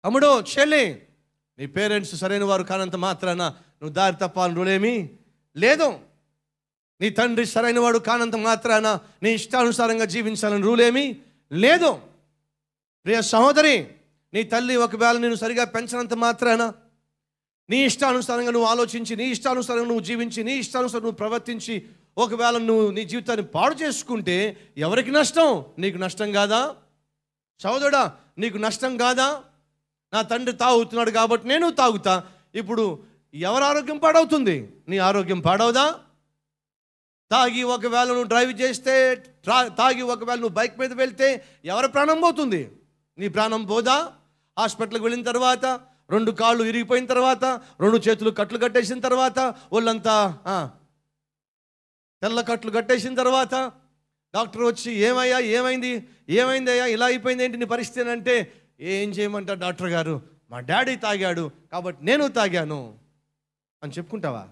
తమ్ముడు చెల్లి నీ పేరెంట్స్ సరైన వారు కానంత మాత్రాన నువ్వు దారి తప్పాలని రూలేమి లేదు నీ తండ్రి సరైన వాడు కానంత మాత్రాన నీ ఇష్టానుసారంగా జీవించాలని రూలేమి లేదు ప్రియ సహోదరి నీ తల్లి ఒకవేళ నేను సరిగా పెంచినంత మాత్రాన నీ ఇష్టానుసారంగా నువ్వు ఆలోచించి నీ ఇష్టానుసారంగా నువ్వు జీవించి నీ ఇష్టానుసారం నువ్వు ప్రవర్తించి ఒకవేళ నువ్వు నీ జీవితాన్ని పాడు చేసుకుంటే ఎవరికి నష్టం నీకు నష్టం కాదా సహోదరుడా నీకు నష్టం కాదా నా తండ్రి తాగుతున్నాడు కాబట్టి నేను తాగుతా ఇప్పుడు ఎవరి ఆరోగ్యం పాడవుతుంది నీ ఆరోగ్యం పాడవుదా తాగి ఒకవేళ నువ్వు డ్రైవ్ చేస్తే ట్రా- తాగి ఒకవేళ నువ్వు బైక్ మీద వెళ్తే ఎవరి ప్రాణం పోతుంది నీ ప్రాణం పోదా హాస్పిటల్కి వెళ్ళిన తర్వాత రెండు కాళ్ళు ఇరిగిపోయిన తర్వాత రెండు చేతులు కట్లు కట్టేసిన తర్వాత ఒళ్ళంతా ఆ, తెల్ల కట్లు కట్టేసిన తర్వాత డాక్టర్ వచ్చి ఏమయ్యా ఏమైంది ఏమైందయ్యా ఇలా అయిపోయింది ఏంటి నీ పరిస్థితి అని అంటే ఏం చేయమంటారు డాక్టర్ గారు మా డాడీ తాగాడు కాబట్టి నేను తాగాను అని చెప్పుకుంటావా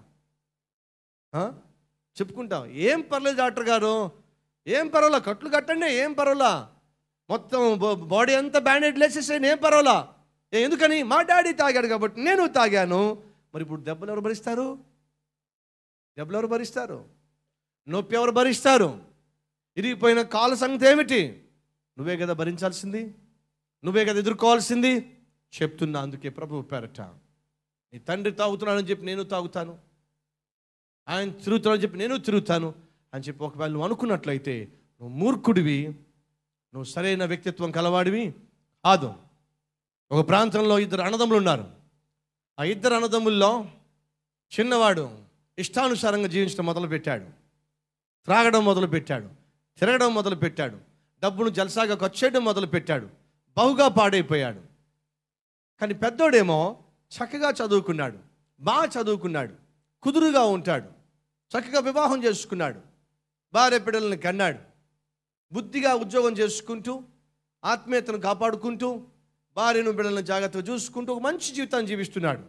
ఆ? చెప్పుకుంటాం ఏం పర్లేదు డాక్టర్ గారు ఏం పర్వాలా కట్లు కట్టండి ఏం పర్వాలా మొత్తం బో- బాడీ అంతా బ్యాండేడ్ లేసేసేయండి ఏం పర్వాలా ఏ, ఎందుకని మా డాడీ తాగాడు కాబట్టి నేను తాగాను మరి ఇప్పుడు దెబ్బలు ఎవరు భరిస్తారు దెబ్బలు ఎవరు భరిస్తారు నొప్పి ఎవరు భరిస్తారు ఇరిగిపోయిన కాలు సంగతి ఏమిటి నువ్వే కదా భరించాల్సింది నువ్వే కదా ఎదుర్కోవాల్సింది చెప్తున్నా అందుకే ప్రభు పేరట నీ తండ్రి తాగుతున్నాడని చెప్పి నేను తాగుతాను ఆయన తిరుగుతాడని చెప్పి నేను తిరుగుతాను అని చెప్పి ఒకవేళ నువ్వు అనుకున్నట్లయితే నువ్వు మూర్ఖుడివి నువ్వు సరైన వ్యక్తిత్వం కలవాడివి కాదు ఒక ప్రాంతంలో ఇద్దరు అన్నదమ్ములు ఉన్నారు ఆ ఇద్దరు అన్నదమ్ముల్లో చిన్నవాడు ఇష్టానుసారంగా జీవించడం మొదలుపెట్టాడు త్రాగడం మొదలుపెట్టాడు తిరగడం మొదలుపెట్టాడు డబ్బును జలసాగా ఖర్చు చేయడం మొదలుపెట్టాడు బహుగా పాడైపోయాడు కానీ పెద్దోడేమో చక్కగా చదువుకున్నాడు బాగా చదువుకున్నాడు కుదురుగా ఉంటాడు చక్కగా వివాహం చేసుకున్నాడు భార్య బిడ్డలను కన్నాడు బుద్ధిగా ఉద్యోగం చేసుకుంటూ ఆత్మీయతను కాపాడుకుంటూ భార్యను బిడ్డలను జాగ్రత్తగా చూసుకుంటూ ఒక మంచి జీవితాన్ని జీవిస్తున్నాడు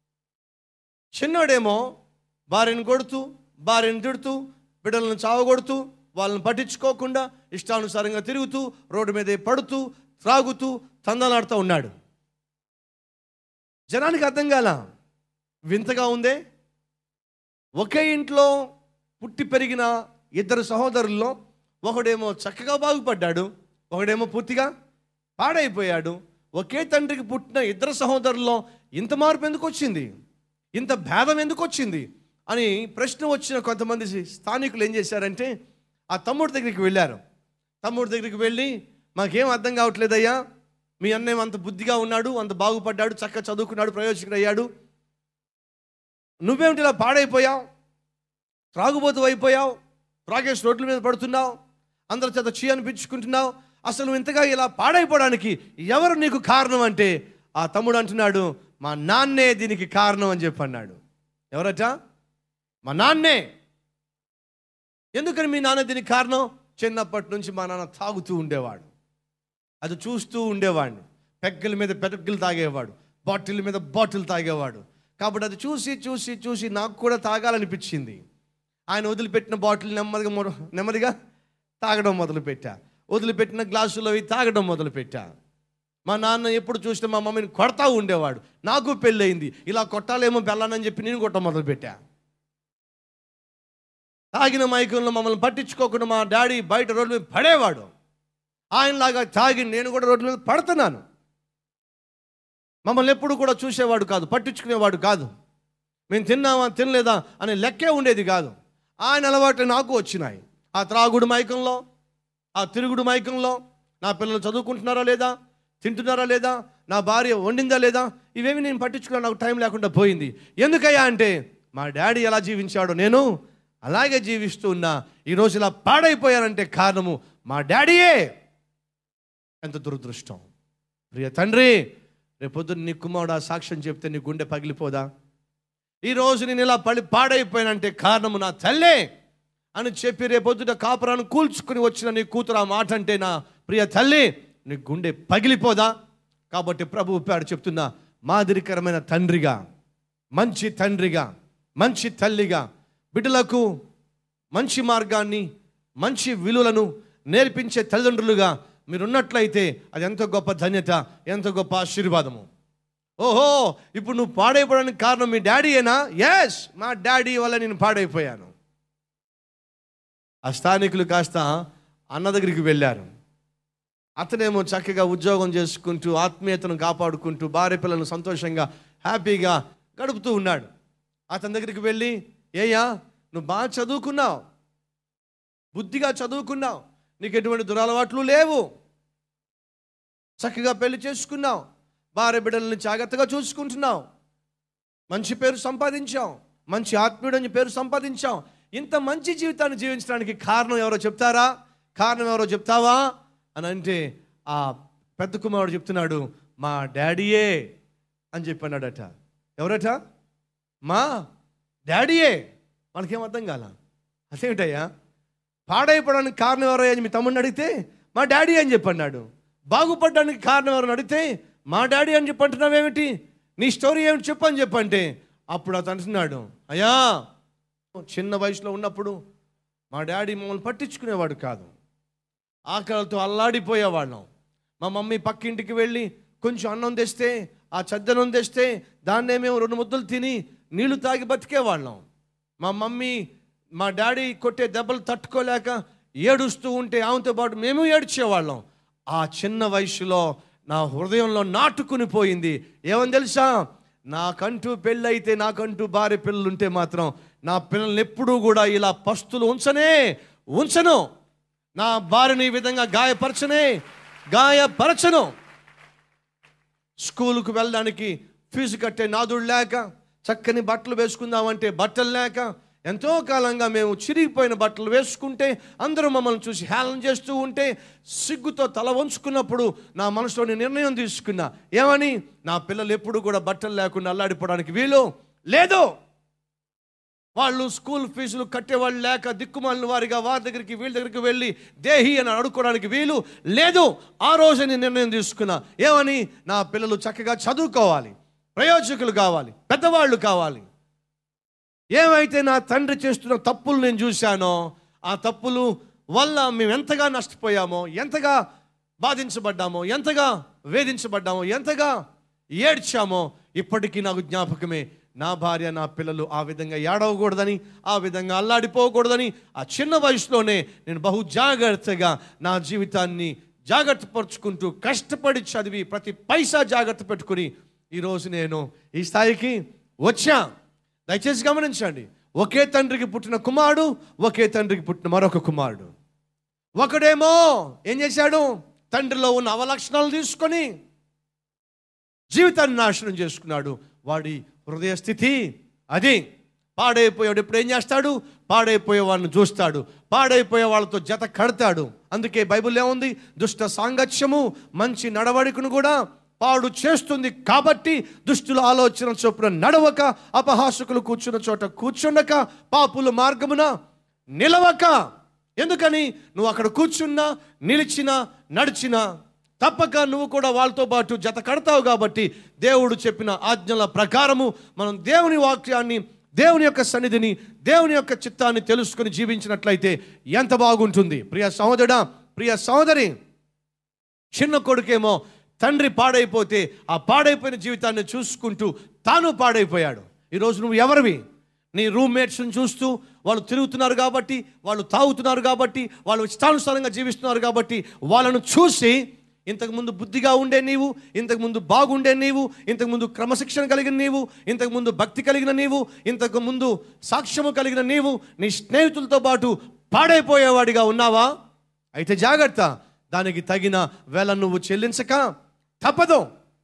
చిన్నోడేమో భార్యను కొడుతూ భార్యను తిడుతూ బిడ్డలను చావగొడుతూ వాళ్ళని పట్టించుకోకుండా ఇష్టానుసారంగా తిరుగుతూ రోడ్డు మీదే పడుతూ త్రాగుతూ తందలాడుతూ ఉన్నాడు జనానికి అర్థం కాల వింతగా ఉందే ఒకే ఇంట్లో పుట్టి పెరిగిన ఇద్దరు సహోదరుల్లో ఒకడేమో చక్కగా బాగుపడ్డాడు ఒకడేమో పూర్తిగా పాడైపోయాడు ఒకే తండ్రికి పుట్టిన ఇద్దరు సహోదరుల్లో ఇంత మార్పు ఎందుకు వచ్చింది ఇంత భేదం ఎందుకు వచ్చింది అని ప్రశ్న వచ్చిన కొంతమంది స్థానికులు ఏం చేశారంటే ఆ తమ్ముడి దగ్గరికి వెళ్ళారు తమ్ముడి దగ్గరికి వెళ్ళి మాకేం అర్థం కావట్లేదయ్యా మీ అన్నయ్య అంత బుద్ధిగా ఉన్నాడు అంత బాగుపడ్డాడు చక్కగా చదువుకున్నాడు ప్రయోజకుడు అయ్యాడు నువ్వేమిటి ఇలా పాడైపోయావు త్రాగుబోతు అయిపోయావు త్రాగేసి రోడ్ల మీద పడుతున్నావు అందరి చేత చీ అనిపించుకుంటున్నావు అసలు నువ్వు ఇంతగా ఇలా పాడైపోవడానికి ఎవరు నీకు కారణం అంటే ఆ తమ్ముడు అంటున్నాడు మా నాన్నే దీనికి కారణం అని చెప్పి అన్నాడు ఎవరట మా నాన్నే ఎందుకని మీ నాన్న దీనికి కారణం చిన్నప్పటి నుంచి మా నాన్న తాగుతూ ఉండేవాడు అది చూస్తూ ఉండేవాడిని పెగ్గల మీద పెగ్గలు తాగేవాడు బాటిల్ మీద బాటిల్ తాగేవాడు కాబట్టి అది చూసి చూసి చూసి నాకు కూడా తాగాలనిపించింది ఆయన వదిలిపెట్టిన బాటిల్ నెమ్మదిగా మొద- నెమ్మదిగా తాగడం మొదలుపెట్టా వదిలిపెట్టిన గ్లాసులో అవి తాగడం మొదలుపెట్టా మా నాన్న ఎప్పుడు చూసినా మా మమ్మీని కొడతా ఉండేవాడు నాకు పెళ్ళయింది ఇలా కొట్టాలేమో పెళ్ళానని చెప్పి నేను కొట్ట మొదలుపెట్టా తాగిన మైకంలో మమ్మల్ని పట్టించుకోకుండా మా డాడీ బయట రోడ్ల మీద పడేవాడు ఆయనలాగా తాగి నేను కూడా రోడ్ల మీద పడుతున్నాను మమ్మల్ని ఎప్పుడు కూడా చూసేవాడు కాదు పట్టించుకునేవాడు కాదు మేము తిన్నామా తినలేదా అనే లెక్కే ఉండేది కాదు ఆయన అలవాట్లు నాకు వచ్చినాయి ఆ త్రాగుడు మైకంలో ఆ తిరుగుడు మైకంలో నా పిల్లలు చదువుకుంటున్నారా లేదా తింటున్నారా లేదా నా భార్య వండిందా లేదా ఇవేమి నేను పట్టించుకున్నా నాకు టైం లేకుండా పోయింది ఎందుకయ్యా అంటే మా డాడీ ఎలా జీవించాడో నేను అలాగే జీవిస్తూ ఉన్నా ఈరోజు ఇలా పాడైపోయానంటే కారణము మా డాడీయే ఎంత దురదృష్టం ప్రియ తండ్రి రేపొద్దున నీ కుమారుడు ఆ సాక్ష్యం చెప్తే నీ గుండె పగిలిపోదా ఈరోజు నేను ఇలా పడి పాడైపోయానంటే కారణము నా తల్లే అని చెప్పి రేపొద్దున కాపురాన్ని కూల్చుకుని వచ్చిన నీ కూతురు ఆ మాట అంటే నా ప్రియ తల్లి నీ గుండె పగిలిపోదా కాబట్టి ప్రభు పేరు చెప్తున్నా మాదిరికరమైన తండ్రిగా మంచి తండ్రిగా మంచి తల్లిగా బిడ్డలకు మంచి మార్గాన్ని మంచి విలువలను నేర్పించే తల్లిదండ్రులుగా మీరున్నట్లయితే అది ఎంత గొప్ప ధన్యత ఎంత గొప్ప ఆశీర్వాదము ఓహో ఇప్పుడు నువ్వు పాడైపోవడానికి కారణం మీ డాడీయేనా ఎస్ మా డాడీ వల్ల నేను పాడైపోయాను ఆ స్థానికులు కాస్త అన్న దగ్గరికి వెళ్ళారు అతనేమో చక్కగా ఉద్యోగం చేసుకుంటూ ఆత్మీయతను కాపాడుకుంటూ భార్య పిల్లలను సంతోషంగా హ్యాపీగా గడుపుతూ ఉన్నాడు అతని దగ్గరికి వెళ్ళి ఏయ్యా నువ్వు బాగా చదువుకున్నావు బుద్ధిగా చదువుకున్నావు నీకు ఎటువంటి దురలవాట్లు లేవు చక్కగా పెళ్లి చేసుకున్నావు భార్య బిడ్డలని జాగ్రత్తగా చూసుకుంటున్నావు మంచి పేరు సంపాదించాం మంచి ఆత్మీయుడు అని పేరు సంపాదించాం ఇంత మంచి జీవితాన్ని జీవించడానికి కారణం ఎవరో చెప్తారా కారణం ఎవరో చెప్తావా అని అంటే ఆ పెద్ద కుమారుడు చెప్తున్నాడు మా డాడీయే అని చెప్పన్నాడట ఎవరట మా డాడీయే మనకేం అర్థం కాల అదేమిటయ్యా పాడైపోవడానికి కారణం ఎవరో అని మీ తమ్ముడిని అడిగితే మా డాడీ అని చెప్పన్నాడు బాగుపడడానికి కారణం ఎవరని అడిగితే మా డాడీ అని చెప్పి అంటున్నావేమిటి నీ స్టోరీ ఏమిటి చెప్పు అని చెప్పంటే అప్పుడు అతను అంటున్నాడు అయ్యా చిన్న వయసులో ఉన్నప్పుడు మా డాడీ మమ్మల్ని పట్టించుకునేవాడు కాదు ఆకలితో అల్లాడిపోయేవాళ్ళం మా మమ్మీ పక్కింటికి వెళ్ళి కొంచెం అన్నం తెస్తే ఆ చద్దనం తెస్తే దాన్నే మేము రెండు ముద్దలు తిని నీళ్లు తాగి బతికేవాళ్ళం మా మమ్మీ మా డాడీ కొట్టే దెబ్బలు తట్టుకోలేక ఏడుస్తూ ఉంటే ఆమెతో పాటు మేము ఏడ్చేవాళ్ళం ఆ చిన్న వయసులో నా హృదయంలో నాటుకుని పోయింది ఏమని తెలుసా నాకంటూ పెళ్ళైతే నాకంటూ భార్య పిల్లలు ఉంటే మాత్రం నా పిల్లల్ని ఎప్పుడూ కూడా ఇలా పస్తులు ఉంచనే ఉంచను నా భార్యని ఈ విధంగా గాయపరచనే గాయపరచను స్కూలుకు వెళ్ళడానికి ఫీజు కట్టే నాదుడు లేక చక్కని బట్టలు వేసుకుందామంటే బట్టలు లేక ఎంతో కాలంగా మేము చిరిగిపోయిన బట్టలు వేసుకుంటే అందరూ మమ్మల్ని చూసి హేళన చేస్తూ ఉంటే సిగ్గుతో తల వంచుకున్నప్పుడు నా మనసులోని నిర్ణయం తీసుకున్నా ఏమని నా పిల్లలు ఎప్పుడు కూడా బట్టలు లేకుండా అల్లాడిపోవడానికి వీలు లేదు వాళ్ళు స్కూల్ ఫీజులు కట్టేవాళ్ళు లేక దిక్కుమాలిన వారిగా వారి దగ్గరికి వీళ్ళ దగ్గరికి వెళ్ళి దేహి అని అడుక్కోవడానికి వీలు లేదు ఆ రోజు నేను నిర్ణయం తీసుకున్నా ఏమని నా పిల్లలు చక్కగా చదువుకోవాలి ప్రయోజకులు కావాలి పెద్దవాళ్ళు కావాలి ఏమైతే నా తండ్రి చేస్తున్న తప్పులు నేను చూశానో ఆ తప్పులు వల్ల మేము ఎంతగా నష్టపోయామో ఎంతగా బాధించబడ్డామో ఎంతగా వేధించబడ్డామో ఎంతగా ఏడ్చామో ఇప్పటికీ నాకు జ్ఞాపకమే నా భార్య నా పిల్లలు ఆ విధంగా ఏడవకూడదని ఆ విధంగా అల్లాడిపోకూడదని ఆ చిన్న వయసులోనే నేను బహు జాగ్రత్తగా నా జీవితాన్ని జాగ్రత్త పరుచుకుంటూ కష్టపడి చదివి ప్రతి పైసా జాగ్రత్త పెట్టుకుని ఈరోజు నేను ఈ స్థాయికి వచ్చా దయచేసి గమనించండి ఒకే తండ్రికి పుట్టిన కుమారుడు ఒకే తండ్రికి పుట్టిన మరొక కుమారుడు ఒకడేమో ఏం చేశాడు తండ్రిలో ఉన్న అవలక్షణాలు తీసుకొని జీవితాన్ని నాశనం చేసుకున్నాడు వాడి హృదయ స్థితి అది పాడైపోయాడు ఇప్పుడు ఏం చేస్తాడు పాడైపోయే వాళ్ళని చూస్తాడు పాడైపోయే వాళ్ళతో జత కడతాడు అందుకే బైబిల్ ఏముంది దుష్ట సాంగత్యము మంచి నడవడికను కూడా పాడు చేస్తుంది కాబట్టి దుష్టుల ఆలోచన చొప్పున నడవక అపహాసకులు కూర్చున్న చోట కూర్చుండక పాపుల మార్గమున నిలవక ఎందుకని నువ్వు అక్కడ కూర్చున్నా నిలిచినా నడిచినా తప్పక నువ్వు కూడా వాళ్ళతో పాటు జత కడతావు కాబట్టి దేవుడు చెప్పిన ఆజ్ఞల ప్రకారము మనం దేవుని వాక్యాన్ని దేవుని యొక్క సన్నిధిని దేవుని యొక్క చిత్తాన్ని తెలుసుకొని జీవించినట్లయితే ఎంత బాగుంటుంది ప్రియ సహోదరుడా ప్రియ సహోదరి చిన్న కొడుకేమో తండ్రి పాడైపోతే ఆ పాడైపోయిన జీవితాన్ని చూసుకుంటూ తాను పాడైపోయాడు ఈరోజు నువ్వు ఎవరివి నీ రూమ్మేట్స్ని చూస్తూ వాళ్ళు తిరుగుతున్నారు కాబట్టి వాళ్ళు తాగుతున్నారు కాబట్టి వాళ్ళు ఇష్టానుసారంగా జీవిస్తున్నారు కాబట్టి వాళ్ళను చూసి ఇంతకుముందు బుద్ధిగా ఉండే నీవు ఇంతకుముందు బాగుండే నీవు ఇంతకుముందు క్రమశిక్షణ కలిగిన నీవు ఇంతకుముందు భక్తి కలిగిన నీవు ఇంతకు ముందు సాక్ష్యము కలిగిన నీవు నీ స్నేహితులతో పాటు పాడైపోయేవాడిగా ఉన్నావా అయితే జాగ్రత్త దానికి తగిన వేళ నువ్వు చెల్లించక తప్పదు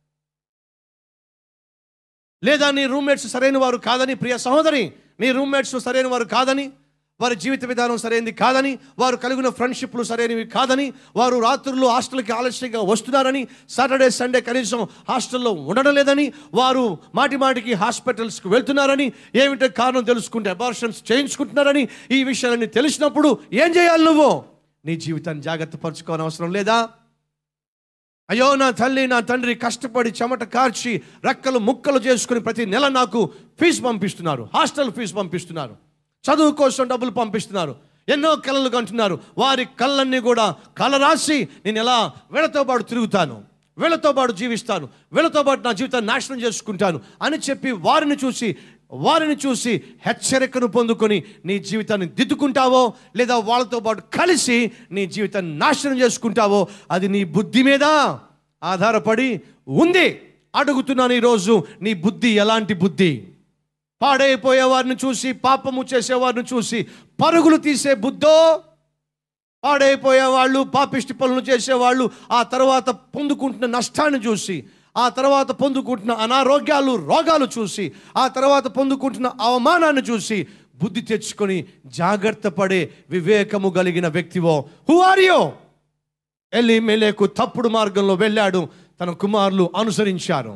లేదా నీ రూమ్మేట్స్ సరైన వారు కాదని ప్రియ సహోదరి నీ రూమ్మేట్స్ సరైన వారు కాదని వారి జీవిత విధానం సరైనది కాదని వారు కలిగిన ఫ్రెండ్షిప్లు సరైనవి కాదని వారు రాత్రులు హాస్టల్కి ఆలస్యంగా వస్తున్నారని సాటర్డే సండే కనీసం హాస్టల్లో ఉండడం లేదని వారు మాటి మాటికి హాస్పిటల్స్కి వెళ్తున్నారని ఏమిటో కారణం తెలుసుకుంటే అబార్షన్స్ చేయించుకుంటున్నారని ఈ విషయాలన్నీ తెలిసినప్పుడు ఏం చేయాలి నువ్వు నీ జీవితాన్ని జాగ్రత్త పరచుకోని అవసరం లేదా అయ్యో నా తల్లి నా తండ్రి కష్టపడి చెమట కార్చి రెక్కలు ముక్కలు చేసుకుని ప్రతి నెల నాకు ఫీజు పంపిస్తున్నారు హాస్టల్ ఫీజు పంపిస్తున్నారు చదువు కోసం డబ్బులు పంపిస్తున్నారు ఎన్నో కళలు కంటున్నారు వారి కళ్ళన్నీ కూడా కళ రాసి నేను ఎలా వీళ్ళతో పాటు తిరుగుతాను వీళ్ళతో పాటు జీవిస్తాను వీళ్ళతో పాటు నా జీవితాన్ని నాశనం చేసుకుంటాను అని చెప్పి వారిని చూసి వారిని చూసి హెచ్చరికను పొందుకొని నీ జీవితాన్ని దిద్దుకుంటావో లేదా వాళ్ళతో పాటు కలిసి నీ జీవితాన్ని నాశనం చేసుకుంటావో అది నీ బుద్ధి మీద ఆధారపడి ఉంది అడుగుతున్నాను ఈరోజు నీ బుద్ధి ఎలాంటి బుద్ధి పాడైపోయే వారిని చూసి పాపము చేసేవారిని చూసి పరుగులు తీసే బుద్ధో పాడైపోయే వాళ్ళు పాపిష్టి పనులు చేసేవాళ్ళు ఆ తర్వాత పొందుకుంటున్న నష్టాన్ని చూసి ఆ తర్వాత పొందుకుంటున్న అనారోగ్యాలు రోగాలు చూసి ఆ తర్వాత పొందుకుంటున్న అవమానాన్ని చూసి బుద్ధి తెచ్చుకొని జాగ్రత్త పడే వివేకము కలిగిన వ్యక్తివో హూ ఆర్ యో ఎల్లి మెలేకు తప్పుడు మార్గంలో వెళ్ళాడు తన కుమారులు అనుసరించారు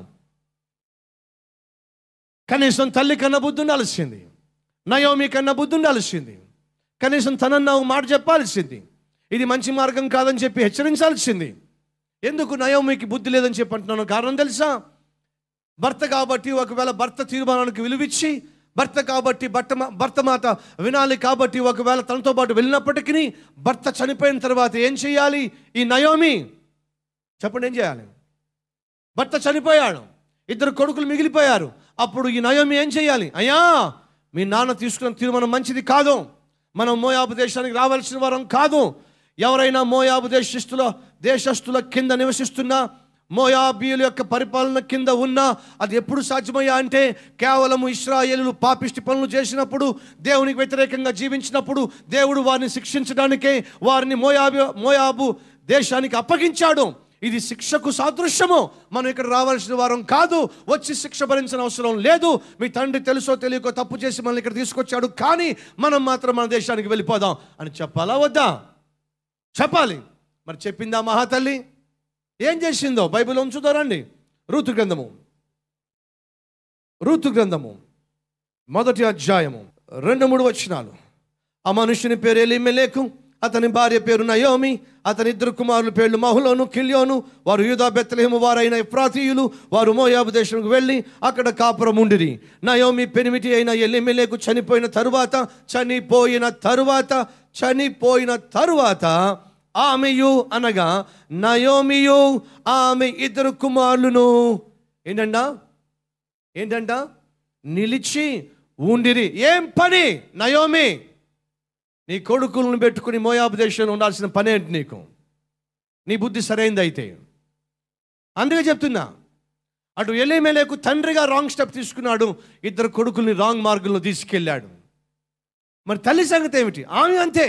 కనీసం తల్లి కన్నా బుద్ధి ఉండాల్సింది నయోమి కన్నా బుద్ధి ఉండాల్సింది కనీసం తనన్న ఒక మాట చెప్పాల్సింది ఇది మంచి మార్గం కాదని చెప్పి హెచ్చరించాల్సింది ఎందుకు నయోమికి బుద్ధి లేదని చెప్పి అంటున్నాను కారణం తెలుసా భర్త కాబట్టి ఒకవేళ భర్త తీర్మానానికి విలువిచ్చి భర్త కాబట్టి భర్త మా- భర్త మాట వినాలి కాబట్టి ఒకవేళ తనతో పాటు వెళ్ళినప్పటికీ భర్త చనిపోయిన తర్వాత ఏం చేయాలి ఈ నయోమి చెప్పండి ఏం చేయాలి భర్త చనిపోయాడు ఇద్దరు కొడుకులు మిగిలిపోయారు అప్పుడు ఈ నయోమి ఏం చేయాలి అయ్యా మీ నాన్న తీసుకున్న తీర్మానం మంచిది కాదు మనం మోయాబు దేశానికి రావాల్సిన వారం కాదు ఎవరైనా మోయాబు దేశస్తుల దేశస్తుల కింద నివసిస్తున్నా మోయాబీయుల యొక్క పరిపాలన కింద ఉన్నా అది ఎప్పుడు సాధ్యమయ్యా అంటే కేవలం ఇస్రాయేలు పాపిష్టి పనులు చేసినప్పుడు దేవునికి వ్యతిరేకంగా జీవించినప్పుడు దేవుడు వారిని శిక్షించడానికే వారిని మోయాబు మోయాబు దేశానికి అప్పగించాడు ఇది శిక్షకు సాదృశ్యము మనం ఇక్కడ రావాల్సిన వారం కాదు వచ్చి శిక్ష భరించిన అవసరం లేదు మీ తండ్రి తెలుసో తెలియకో తప్పు చేసి మనల్ని ఇక్కడ తీసుకొచ్చాడు కానీ మనం మాత్రం మన దేశానికి వెళ్ళిపోదాం అని చెప్పాలా వద్దా చెప్పాలి మరి చెప్పిందా మహాతల్లి ఏం చేసిందో బైబిల్ ఉంచుతారండి ఋతు గ్రంథము ఋతు గ్రంథము మొదటి అధ్యాయము రెండు మూడు వచనాలు ఆ మనుషుని పేరు ఎలిమెలేకు అతని భార్య పేరు నయోమి అతని ఇద్దరు కుమారుల పేర్లు మహులోను కిల్యోను వారు యూదా బెత్తలేము వారైన ఎఫ్రాతీయులు వారు మోయాబు దేశంకు వెళ్ళి అక్కడ కాపురం ఉండిరి నయోమి పెనిమిటి అయిన ఎలిమెలేకు చనిపోయిన తరువాత చనిపోయిన తరువాత చనిపోయిన తరువాత ఆమెయు అనగా నయోమియు ఆమె ఇద్దరు కుమారులను ఏంటండా ఏంటంట నిలిచి ఉండిరి ఏం పని నయోమి నీ కొడుకులను పెట్టుకుని మోయాబు దేశంలో ఉండాల్సిన పని ఏంటి నీకు నీ బుద్ధి సరైంది అయితే అందుకే చెప్తున్నా అటు ఎలిమేలేకు తండ్రిగా రాంగ్ స్టెప్ తీసుకున్నాడు ఇద్దరు కొడుకుల్ని రాంగ్ మార్గంలో తీసుకెళ్ళాడు మరి తల్లి సంగతి ఏమిటి ఆమె అంతే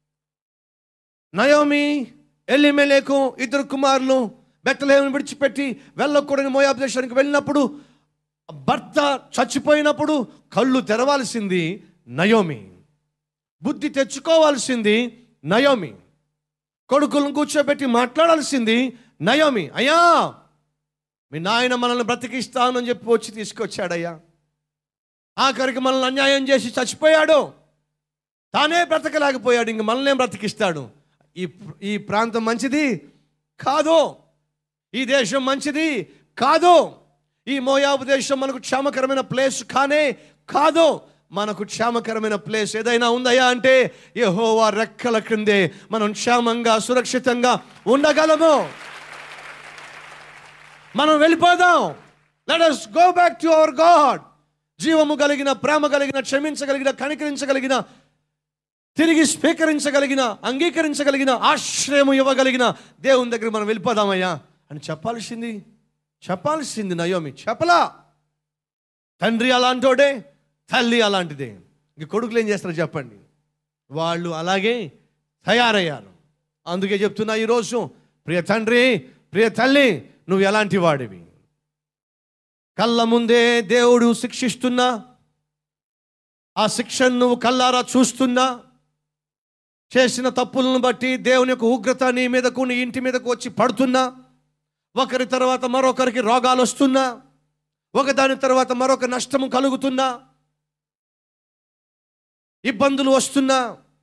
నయోమి ఎల్లిమెలేకు ఇద్దరు కుమారులు బెత్తలేమని విడిచిపెట్టి వెళ్ళకూడని మోయాబు దేశానికి వెళ్ళినప్పుడు భర్త చచ్చిపోయినప్పుడు కళ్ళు తెరవాల్సింది నయోమి బుద్ధి తెచ్చుకోవాల్సింది నయోమి కొడుకులను కూర్చోబెట్టి మాట్లాడాల్సింది నయోమి అయ్యా మీ నాయన మనల్ని బ్రతికిస్తానని చెప్పి వచ్చి తీసుకొచ్చాడయ్యా ఆఖరికి మనల్ని అన్యాయం చేసి చచ్చిపోయాడు తానే బ్రతకలేకపోయాడు ఇంక మనల్ని ఏం బ్రతికిస్తాడు ఈ ఈ ప్రాంతం మంచిది కాదు ఈ దేశం మంచిది కాదు ఈ మోయాబు దేశం మనకు క్షేమకరమైన ప్లేస్ కానే కాదు మనకు క్షేమకరమైన ప్లేస్ ఏదైనా ఉందయ్యా అంటే యెహోవా రెక్కల క్రిందే మనం క్షేమంగా సురక్షితంగా ఉండగలము మనం వెళ్ళిపోదాం let us go back to our God జీవము కలిగిన ప్రేమ కలిగిన క్షమించగలిగిన కనికరించగలిగిన తిరిగి స్వీకరించగలిగిన అంగీకరించగలిగిన ఆశ్రయము ఇవ్వగలిగిన దేవుని దగ్గర మనం వెళ్ళిపోదామయ్యా అని చెప్పాల్సింది చెప్పాల్సింది నయోమి చెప్పలా తండ్రి అలాంటోడే తల్లి అలాంటిదే ఇంక కొడుకులు ఏం చేస్తారో చెప్పండి వాళ్ళు అలాగే తయారయ్యారు అందుకే చెప్తున్నా ఈరోజు ప్రియ తండ్రి ప్రియ తల్లి నువ్వు ఎలాంటి వాడివి కళ్ళ ముందే దేవుడు శిక్షిస్తున్నా ఆ శిక్షను నువ్వు కల్లారా చూస్తున్నా చేసిన తప్పులను బట్టి దేవుని యొక్క ఉగ్రత నీ మీదకు నీ ఇంటి మీదకు వచ్చి పడుతున్నా ఒకరి తర్వాత మరొకరికి రోగాలు వస్తున్నా ఒకదాని తర్వాత మరొక నష్టము కలుగుతున్నా ఇబ్బందులు వస్తున్నా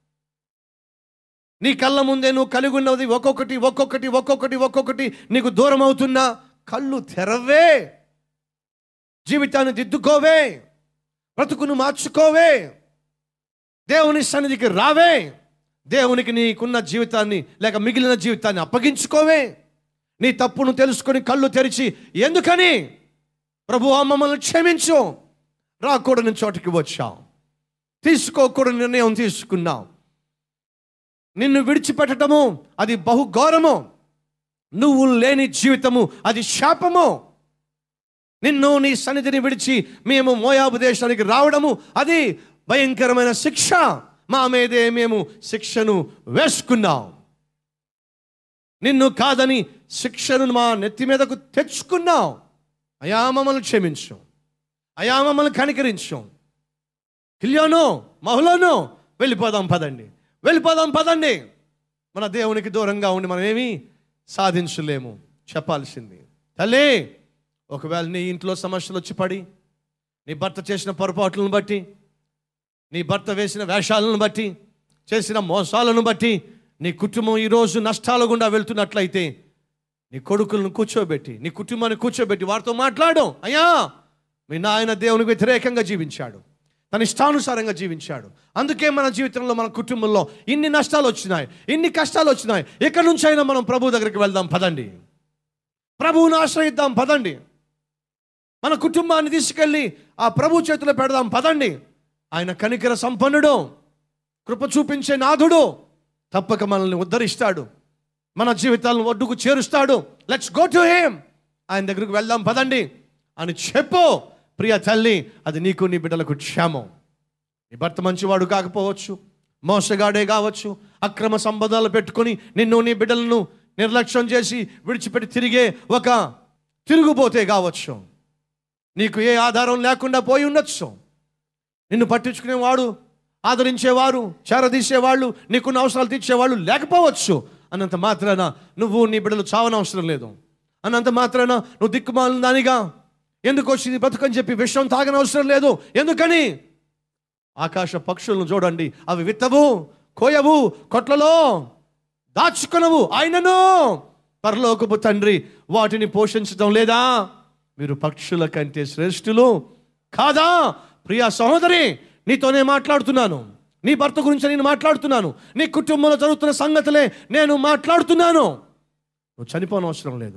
నీ కళ్ళ ముందే నువ్వు కలిగి ఉన్నది ఒక్కొక్కటి ఒక్కొక్కటి ఒక్కొక్కటి ఒక్కొక్కటి నీకు దూరం అవుతున్నా కళ్ళు తెరవే జీవితాన్ని దిద్దుకోవే బ్రతుకును మార్చుకోవే దేవుని సన్నిధికి రావే దేవునికి నీకున్న జీవితాన్ని లేక మిగిలిన జీవితాన్ని అప్పగించుకోవే నీ తప్పును తెలుసుకొని కళ్ళు తెరిచి ఎందుకని ప్రభు మమ్మల్ని క్షమించు రాకూడని చోటికి వచ్చాం తీసుకోకూడని నిర్ణయం తీసుకున్నాం నిన్ను విడిచిపెట్టడము అది బహుఘోరము నువ్వు లేని జీవితము అది శాపము నిన్ను నీ సన్నిధిని విడిచి మేము మోయాబు దేశానికి రావడము అది భయంకరమైన శిక్ష మా మీదే మేము శిక్షను వేసుకున్నాం నిన్ను కాదని శిక్షను మా నెత్తి మీదకు తెచ్చుకున్నాం అయా మమ్మల్ని క్షమించు అయా మమ్మల్ని కనికరించు కిల్యోను మహులోను వెళ్ళిపోదాం పదండి వెళ్ళిపోదాం పదండి మన దేవునికి దూరంగా ఉండి మనం ఏమీ సాధించలేము చెప్పాల్సింది తల్లి ఒకవేళ నీ ఇంట్లో సమస్యలు వచ్చి పడి నీ భర్త చేసిన పొరపాట్లను బట్టి నీ భర్త వేసిన వేషాలను బట్టి చేసిన మోసాలను బట్టి నీ కుటుంబం ఈరోజు నష్టాల గుండా వెళ్తున్నట్లయితే నీ కొడుకులను కూర్చోబెట్టి నీ కుటుంబాన్ని కూర్చోబెట్టి వారితో మాట్లాడు అయ్యా మీ నాయన దేవునికి వ్యతిరేకంగా జీవించాడు తన ఇష్టానుసారంగా జీవించాడు అందుకే మన జీవితంలో మన కుటుంబంలో ఇన్ని నష్టాలు వచ్చినాయి ఇన్ని కష్టాలు వచ్చినాయి ఇక్కడి నుంచి అయినా మనం ప్రభు దగ్గరికి వెళ్దాం పదండి ప్రభువుని ఆశ్రయిద్దాం పదండి మన కుటుంబాన్ని తీసుకెళ్ళి ఆ ప్రభు చేతిలో పెడదాం పదండి ఆయన కనికర సంపన్నుడు కృప చూపించే నాథుడు తప్పక మనల్ని ఉద్ధరిస్తాడు మన జీవితాలను ఒడ్డుకు చేరుస్తాడు లెట్స్ గో టు హేమ్ ఆయన దగ్గరకు వెళ్దాం పదండి అని చెప్పు ప్రియ తల్లి అది నీకు నీ బిడ్డలకు క్షేమం నీ భర్త మంచివాడు కాకపోవచ్చు మోసగాడే కావచ్చు అక్రమ సంబంధాలు పెట్టుకొని నిన్ను నీ బిడ్డలను నిర్లక్ష్యం చేసి విడిచిపెట్టి తిరిగే ఒక తిరుగుబోతే కావచ్చు నీకు ఏ ఆధారం లేకుండా పోయి ఉండొచ్చు నిన్ను పట్టించుకునేవాడు ఆదరించేవారు చేరదీసేవాళ్ళు నీకున్న అవసరాలు తీర్చేవాళ్ళు లేకపోవచ్చు అన్నంత మాత్రాన నువ్వు నీ బిడ్డలు చావనవసరం లేదు అన్నంత మాత్రాన నువ్వు దిక్కుమాలిన దానిగా ఎందుకు వచ్చింది బతుకని చెప్పి విషయం తాగనవసరం లేదు ఎందుకని ఆకాశ పక్షులను చూడండి అవి విత్తవు కోయవు కొట్లలో దాచుకొనవు ఆయనను పరలోకపు తండ్రి వాటిని పోషించడం లేదా మీరు పక్షుల కంటే శ్రేష్ఠులు కాదా ప్రియా సహోదరి నీతోనే మాట్లాడుతున్నాను నీ భర్త గురించి నేను మాట్లాడుతున్నాను నీ కుటుంబంలో జరుగుతున్న సంగతులే నేను మాట్లాడుతున్నాను నువ్వు చనిపోనవసరం లేదు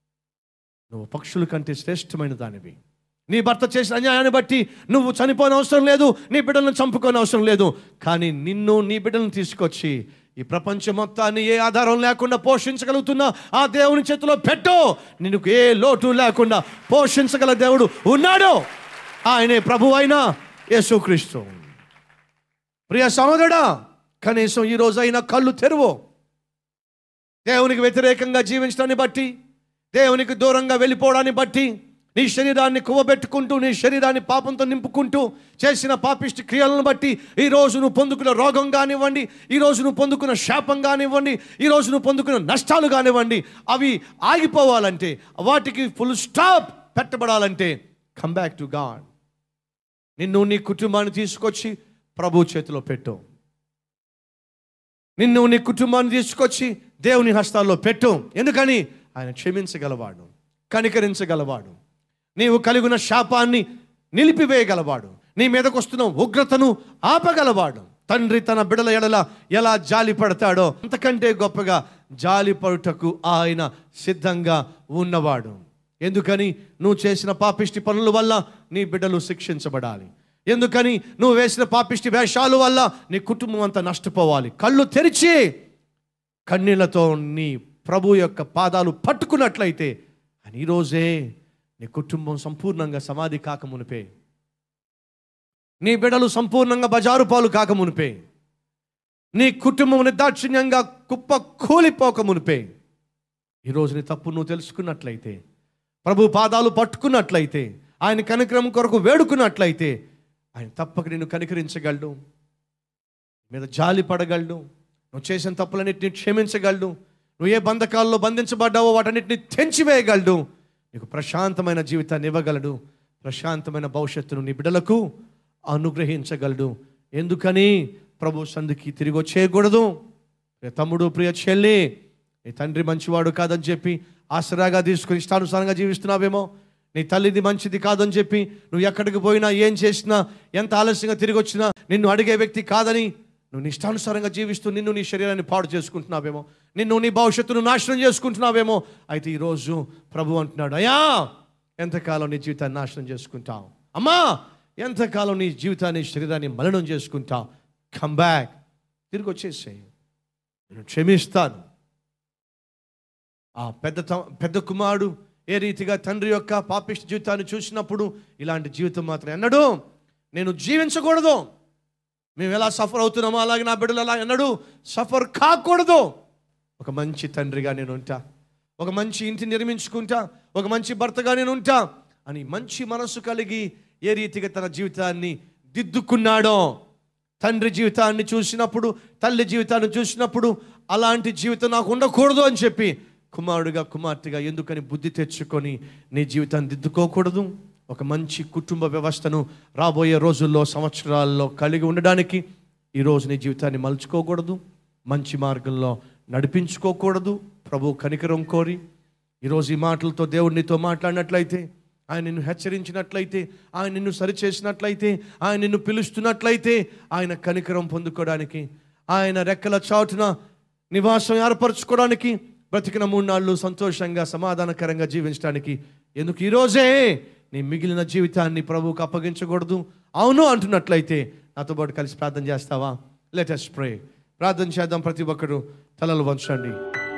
నువ్వు పక్షుల కంటే శ్రేష్టమైన దానివి నీ భర్త చేసిన అన్యాయాన్ని బట్టి నువ్వు చనిపోని అవసరం లేదు నీ బిడ్డలను చంపుకోని అవసరం లేదు కానీ నిన్ను నీ బిడ్డలను తీసుకొచ్చి ఈ ప్రపంచం మొత్తాన్ని ఏ ఆధారం లేకుండా పోషించగలుగుతున్నా ఆ దేవుని చేతిలో పెట్టు నిన్ను ఏ లోటు లేకుండా పోషించగల దేవుడు ఉన్నాడు ఆయనే ప్రభు అయిన యేసుక్రీస్తు ప్రియ సహోదరుడా కనీసం ఈ రోజైనా కళ్ళు తెరువు దేవునికి వ్యతిరేకంగా జీవించడాన్ని బట్టి దేవునికి దూరంగా వెళ్ళిపోవడాన్ని బట్టి నీ శరీరాన్ని కువ్వబెట్టుకుంటూ నీ శరీరాన్ని పాపంతో నింపుకుంటూ చేసిన పాపిష్టి క్రియలను బట్టి ఈ రోజు నువ్వు పొందుకున్న రోగం కానివ్వండి ఈ రోజు నువ్వు పొందుకున్న శాపం కానివ్వండి ఈ రోజు నువ్వు పొందుకున్న నష్టాలు కానివ్వండి అవి ఆగిపోవాలంటే వాటికి ఫుల్ స్టాప్ పెట్టబడాలంటే కమ్ బ్యాక్ టు గాడ్ నిన్ను నీ కుటుంబాన్ని తీసుకొచ్చి ప్రభు చేతిలో పెట్టు నిన్ను నీ కుటుంబాన్ని తీసుకొచ్చి దేవుని హస్తాల్లో పెట్టు ఎందుకని ఆయన క్షమించగలవాడు కనికరించగలవాడు నీవు కలిగిన శాపాన్ని నిలిపివేయగలవాడు నీ మీదకు వస్తున్న ఉగ్రతను ఆపగలవాడు తండ్రి తన బిడల ఎడల ఎలా జాలి పడతాడో అంతకంటే గొప్పగా జాలి పడుటకు ఆయన సిద్ధంగా ఉన్నవాడు ఎందుకని నువ్వు చేసిన పాపిష్టి పనుల వల్ల నీ బిడ్డలు శిక్షించబడాలి ఎందుకని నువ్వు వేసిన పాపిష్టి వేషాల వల్ల నీ కుటుంబం అంతా నష్టపోవాలి కళ్ళు తెరిచి కన్నీళ్లతో నీ ప్రభు యొక్క పాదాలు పట్టుకున్నట్లయితే అని ఈరోజే నీ కుటుంబం సంపూర్ణంగా సమాధి కాక మునిపే నీ బిడలు సంపూర్ణంగా బజారు పాలు కాక మునిపే నీ కుటుంబం నిర్దాక్షిణ్యంగా కుప్ప కూలిపోక మునిపే ఈరోజు నీ తప్పు నువ్వు తెలుసుకున్నట్లయితే ప్రభు పాదాలు పట్టుకున్నట్లయితే ఆయన కనికరం కొరకు వేడుకున్నట్లయితే ఆయన తప్పక నిన్ను కనికరించగలడు మీద జాలి పడగలడు నువ్వు చేసిన తప్పులన్నింటినీ క్షమించగలడు నువ్వు ఏ బంధకాల్లో బంధించబడ్డావో వాటన్నిటిని తెంచివేయగలడు నీకు ప్రశాంతమైన జీవితాన్ని ఇవ్వగలడు ప్రశాంతమైన భవిష్యత్తును నీ బిడ్డలకు అనుగ్రహించగలడు ఎందుకని ప్రభు సంధికి తిరిగి వచ్చేయకూడదు ప్రియ తమ్ముడు ప్రియ చెల్లి నీ తండ్రి మంచివాడు కాదని చెప్పి ఆసరాగా తీసుకుని ఇష్టానుసారంగా జీవిస్తున్నావేమో నీ తల్లిది మంచిది కాదని చెప్పి నువ్వు ఎక్కడికి పోయినా ఏం చేసినా ఎంత ఆలస్యంగా తిరిగి వచ్చినా నిన్ను అడిగే వ్యక్తి కాదని నువ్వు నీ ఇష్టానుసారంగా జీవిస్తూ నిన్ను నీ శరీరాన్ని పాడు చేసుకుంటున్నావేమో నిన్ను నీ భవిష్యత్తును నాశనం చేసుకుంటున్నావేమో అయితే ఈరోజు ప్రభు అంటున్నాడు అయ్యా ఎంతకాలం నీ జీవితాన్ని నాశనం చేసుకుంటావు అమ్మా ఎంతకాలం నీ జీవితాన్ని శరీరాన్ని మలినం చేసుకుంటావు కమ్ బ్యాక్ తిరిగి వచ్చేసేయి నేను క్షమిస్తాను ఆ పెద్ద త- పెద్ద కుమారుడు ఏ రీతిగా తండ్రి యొక్క పాపిష్టి జీవితాన్ని చూసినప్పుడు ఇలాంటి జీవితం మాత్రం ఎన్నడూ నేను జీవించకూడదు మేము ఎలా సఫర్ అవుతున్నామో అలాగే నా బిడ్డలు అలా ఎన్నడూ సఫర్ కాకూడదు ఒక మంచి తండ్రిగా నేను ఉంటా ఒక మంచి ఇంటిని నిర్మించుకుంటా ఒక మంచి భర్తగా నేను ఉంటా అని మంచి మనసు కలిగి ఏ రీతిగా తన జీవితాన్ని దిద్దుకున్నాడో తండ్రి జీవితాన్ని చూసినప్పుడు తల్లి జీవితాన్ని చూసినప్పుడు అలాంటి జీవితం నాకు ఉండకూడదు అని చెప్పి కుమారుడిగా కుమార్తెగా ఎందుకని బుద్ధి తెచ్చుకొని నీ జీవితాన్ని దిద్దుకోకూడదు ఒక మంచి కుటుంబ వ్యవస్థను రాబోయే రోజుల్లో సంవత్సరాల్లో కలిగి ఉండడానికి ఈరోజు నీ జీవితాన్ని మలుచుకోకూడదు మంచి మార్గంలో నడిపించుకోకూడదు ప్రభు కనికరం కోరి ఈరోజు ఈ మాటలతో దేవుడు నీతో మాట్లాడినట్లయితే ఆయన నిన్ను హెచ్చరించినట్లయితే ఆయన నిన్ను సరిచేసినట్లయితే ఆయన నిన్ను పిలుస్తున్నట్లయితే ఆయన కనికరం పొందుకోవడానికి ఆయన రెక్కల చాటున నివాసం ఏర్పరచుకోవడానికి బ్రతికిన మూడు నాళ్ళు సంతోషంగా సమాధానకరంగా జీవించడానికి ఎందుకు ఈరోజే నీ మిగిలిన జీవితాన్ని ప్రభువుకు అప్పగించకూడదు అవును అంటున్నట్లయితే నాతో పాటు కలిసి ప్రార్థన చేస్తావా లెటెస్ట్ ప్రే ప్రార్థన చేద్దాం ప్రతి ఒక్కరు తలలు వంచండి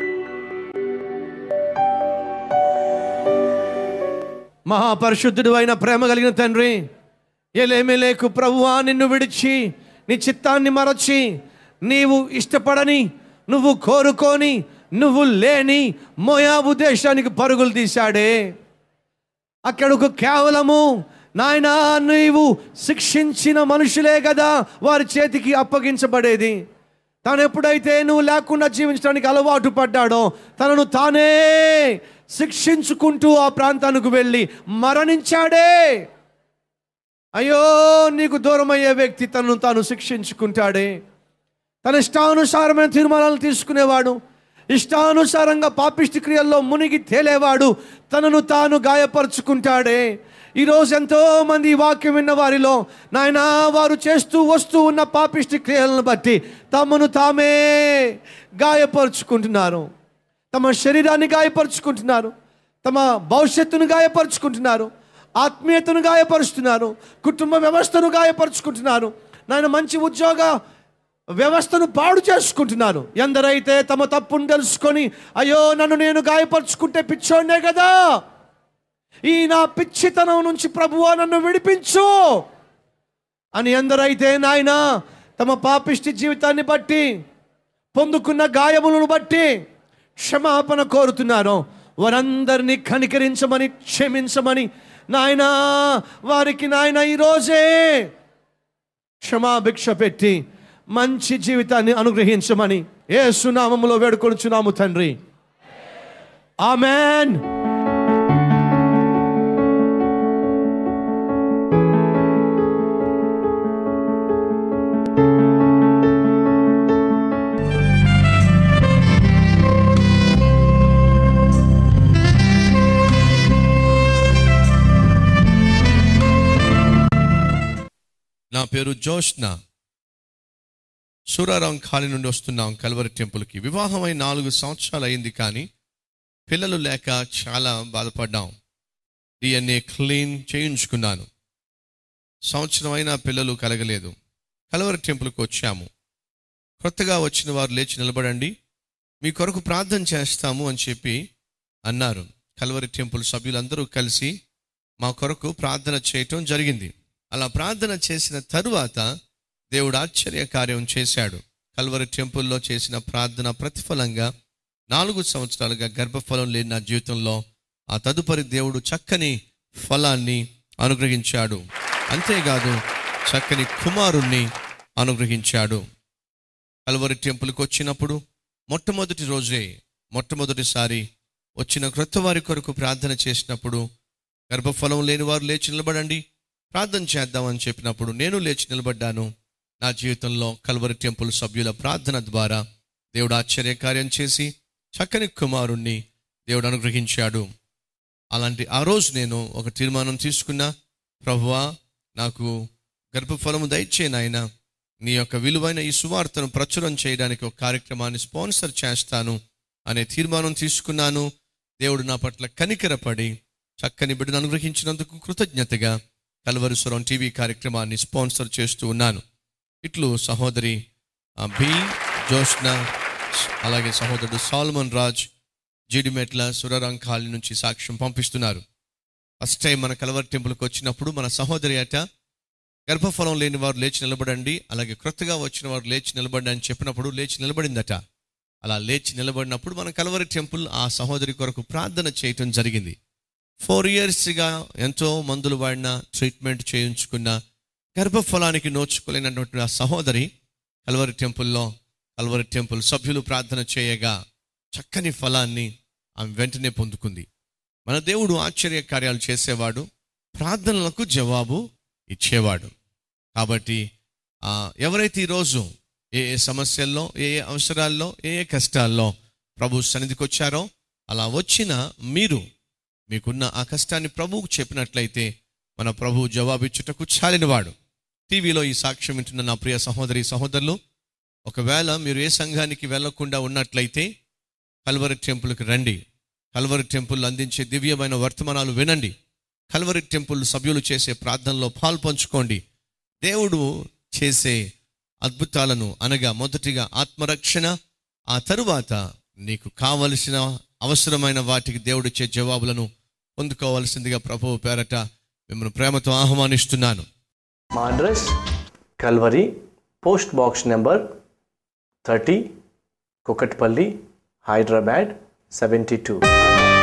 మహాపరిశుద్ధుడు అయిన ప్రేమ కలిగిన తండ్రి ఏలేమి లేకు ప్రభువా నిన్ను విడిచి నీ చిత్తాన్ని మరచి నీవు ఇష్టపడని నువ్వు కోరుకొని నువ్వు లేని మోయాబు దేశానికి పరుగులు తీశాడే అక్కడకు కేవలము నాయన నీవు శిక్షించిన మనుషులే కదా వారి చేతికి అప్పగించబడేది తాను ఎప్పుడైతే నువ్వు లేకుండా జీవించడానికి అలవాటు పడ్డాడో తనను తానే శిక్షించుకుంటూ ఆ ప్రాంతానికి వెళ్ళి మరణించాడే అయ్యో నీకు దూరమయ్యే వ్యక్తి తనను తాను శిక్షించుకుంటాడే తన ఇష్టానుసారమైన తీర్మానాలు తీసుకునేవాడు ఇష్టానుసారంగా పాపిష్టి క్రియల్లో మునిగి తేలేవాడు తనను తాను గాయపరుచుకుంటాడే ఈరోజు ఎంతో మంది ఈ వాక్యం విన్న వారిలో నాయన వారు చేస్తూ వస్తూ ఉన్న పాపిష్టి క్రియలను బట్టి తమను తామే గాయపరుచుకుంటున్నారు తమ శరీరాన్ని గాయపరుచుకుంటున్నారు తమ భవిష్యత్తును గాయపరుచుకుంటున్నారు ఆత్మీయతను గాయపరుస్తున్నారు కుటుంబ వ్యవస్థను గాయపరుచుకుంటున్నారు నాయన మంచి ఉద్యోగ వ్యవస్థను పాడు చేసుకుంటున్నారు ఎందరైతే తమ తప్పును తెలుసుకొని అయ్యో నన్ను నేను గాయపరుచుకుంటే పిచ్చోండే కదా ఈ నా పిచ్చితనం నుంచి ప్రభువా నన్ను విడిపించు అని ఎందరైతే నాయన తమ పాపిష్టి జీవితాన్ని బట్టి పొందుకున్న గాయములను బట్టి క్షమాపణ కోరుతున్నారో వారందరినీ కనికరించమని క్షమించమని నాయనా వారికి నాయన ఈరోజే క్షమాభిక్ష పెట్టి మంచి జీవితాన్ని అనుగ్రహించమని ఏ సునామములో వేడుకొనుచున్నాము తండ్రి ఆమెన్ నా పేరు జోష్న సూరారాం ఖాళీ నుండి వస్తున్నాం కల్వరి టెంపుల్కి వివాహమై నాలుగు సంవత్సరాలు అయింది కానీ పిల్లలు లేక చాలా బాధపడ్డాం డిఎన్ఏ క్లీన్ చేయించుకున్నాను సంవత్సరం అయినా పిల్లలు కలగలేదు కలవరి టెంపుల్కి వచ్చాము కొత్తగా వచ్చిన వారు లేచి నిలబడండి మీ కొరకు ప్రార్థన చేస్తాము అని చెప్పి అన్నారు కలవరి టెంపుల్ సభ్యులందరూ కలిసి మా కొరకు ప్రార్థన చేయటం జరిగింది అలా ప్రార్థన చేసిన తరువాత దేవుడు ఆశ్చర్య కార్యం చేశాడు కల్వరి టెంపుల్లో చేసిన ప్రార్థన ప్రతిఫలంగా నాలుగు సంవత్సరాలుగా గర్భఫలం లేని నా జీవితంలో ఆ తదుపరి దేవుడు చక్కని ఫలాన్ని అనుగ్రహించాడు అంతేకాదు చక్కని కుమారుణ్ణి అనుగ్రహించాడు కల్వరి టెంపుల్కి వచ్చినప్పుడు మొట్టమొదటి రోజే మొట్టమొదటిసారి వచ్చిన క్రొత్త వారి కొరకు ప్రార్థన చేసినప్పుడు గర్భఫలం లేని వారు లేచి నిలబడండి ప్రార్థన చేద్దామని చెప్పినప్పుడు నేను లేచి నిలబడ్డాను నా జీవితంలో కల్వరి టెంపుల్ సభ్యుల ప్రార్థన ద్వారా దేవుడు ఆశ్చర్యకార్యం చేసి చక్కని కుమారుణ్ణి దేవుడు అనుగ్రహించాడు అలాంటి ఆ రోజు నేను ఒక తీర్మానం తీసుకున్నా ప్రభువా నాకు గర్భఫలము దయచే నాయన నీ యొక్క విలువైన ఈ సువార్తను ప్రచురం చేయడానికి ఒక కార్యక్రమాన్ని స్పాన్సర్ చేస్తాను అనే తీర్మానం తీసుకున్నాను దేవుడు నా పట్ల కనికరపడి చక్కని బిడ్డను అనుగ్రహించినందుకు కృతజ్ఞతగా కల్వరిస్వరం టీవీ కార్యక్రమాన్ని స్పాన్సర్ చేస్తూ ఉన్నాను ఇట్లు సహోదరి ఆ, బి జోష్న అలాగే సహోదరుడు సాల్మన్ రాజ్ జీడిమెట్ల సురరంకాలి నుంచి సాక్ష్యం పంపిస్తున్నారు ఫస్ట్ టైం మన కలవర్ టెంపుల్కి వచ్చినప్పుడు మన సహోదరి అట గర్భఫలం లేని వారు లేచి నిలబడండి అలాగే క్రొత్తగా వచ్చిన వారు లేచి నిలబడండి అని చెప్పినప్పుడు లేచి నిలబడిందట అలా లేచి నిలబడినప్పుడు మన కలవరి టెంపుల్ ఆ సహోదరి కొరకు ప్రార్థన చేయటం జరిగింది ఫోర్ ఇయర్స్గా ఎంతో మందులు వాడిన ట్రీట్మెంట్ చేయించుకున్న గర్భఫలానికి నోచుకోలేనటువంటి ఆ సహోదరి కల్వరి టెంపుల్లో కల్వరి టెంపుల్ సభ్యులు ప్రార్థన చేయగా చక్కని ఫలాన్ని ఆమె వెంటనే పొందుకుంది మన దేవుడు ఆశ్చర్య కార్యాలు చేసేవాడు ప్రార్థనలకు జవాబు ఇచ్చేవాడు కాబట్టి ఆ, ఎవరైతే ఈరోజు ఏ ఏ సమస్యల్లో ఏ ఏ అవసరాల్లో ఏ ఏ కష్టాల్లో ప్రభు సన్నిధికి వచ్చారో అలా వచ్చిన మీరు మీకున్న ఆ కష్టాన్ని ప్రభువుకు చెప్పినట్లయితే మన ప్రభు జవాబిచ్చుటకు చాలినవాడు టీవీలో ఈ సాక్ష్యం వింటున్న నా ప్రియ సహోదరి సహోదరులు ఒకవేళ మీరు ఏ సంఘానికి వెళ్లకుండా ఉన్నట్లయితే కల్వరి టెంపుల్కి రండి కల్వరి టెంపుల్ అందించే దివ్యమైన వర్తమానాలు వినండి కల్వరి టెంపుల్ సభ్యులు చేసే ప్రార్థనలో పాల్పంచుకోండి దేవుడు చేసే అద్భుతాలను అనగా మొదటిగా ఆత్మరక్షణ ఆ తరువాత నీకు కావలసిన అవసరమైన వాటికి దేవుడిచ్చే జవాబులను పొందుకోవలసిందిగా ప్రభువు పేరట మిమ్మల్ని ప్రేమతో ఆహ్వానిస్తున్నాను మా address Calvary post box number thirty Kukatpally Hyderabad seventy two